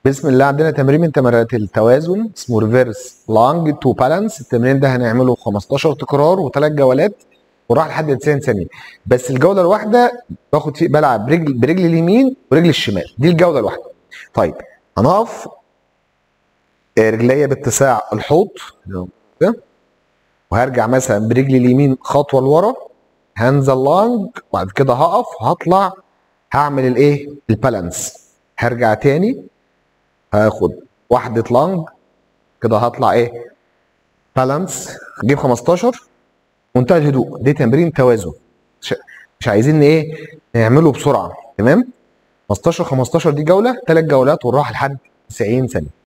بسم الله عندنا تمرين من تمرينات التوازن اسمه ريفيرس لانج تو بالانس التمرين ده هنعمله 15 تكرار وثلاث جولات وراح لحد 90 ثانيه بس الجوله الواحده باخد فيه بلعب برجل برجل اليمين ورجل الشمال دي الجوله الواحده طيب هنقف رجليا باتساع الحوض كده. وهرجع مثلا برجلي اليمين خطوه لورا هنزل لانج وبعد كده هقف هطلع هعمل الايه البالانس هرجع تاني هاخد واحدة لانج كده هطلع ايه بالانس اجيب 15 منتهى الهدوء دي تمرين توازن مش, مش عايزين ايه نعمله بسرعة تمام 15 15 دي جولة ثلاث جولات والراحة لحد 90 ثانية